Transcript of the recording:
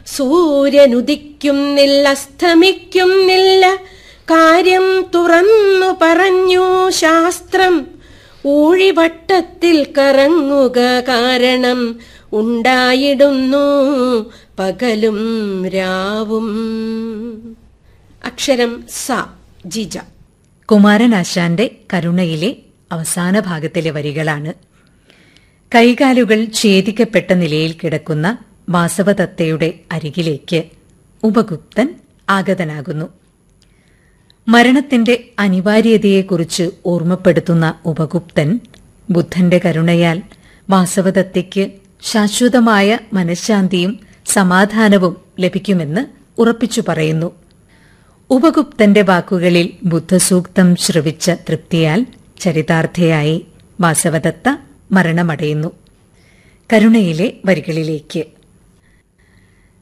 സൂര്യനുദിക്കുന്നില്ല അസ്തമിക്കുന്നില്ല കാര്യം തുറന്നു പറഞ്ഞു ശാസ്ത്രം ഊഴിവട്ടത്തിൽ കറങ്ങുക കാരണം ഉണ്ടായിടുന്നു പകലും രാവും അക്ഷരം സ ജിജ കുമാരനാശാന്റെ കരുണയിലെ അവസാന ഭാഗത്തിലെ വരികളാണ് കൈകാലുകൾ ഛേദിക്കപ്പെട്ട നിലയിൽ കിടക്കുന്ന വാസവദത്തയുടെ അരികിലേക്ക് ഉപഗുപ്തൻ ആഗതനാകുന്നു മരണത്തിന്റെ അനിവാര്യതയെക്കുറിച്ച് ഓർമ്മപ്പെടുത്തുന്ന ഉപഗുപ്തൻ ബുദ്ധന്റെ കരുണയാൽ വാസവദത്തയ്ക്ക് ശാശ്വതമായ മനഃശാന്തിയും സമാധാനവും ലഭിക്കുമെന്ന് ഉറപ്പിച്ചു പറയുന്നു ഉപഗുപ്തന്റെ വാക്കുകളിൽ ബുദ്ധസൂക്തം ശ്രവിച്ച തൃപ്തിയാൽ ചരിതാർത്ഥയായി വാസവദത്ത മരണമടയുന്നു കരുണയിലെ വരികളിലേക്ക്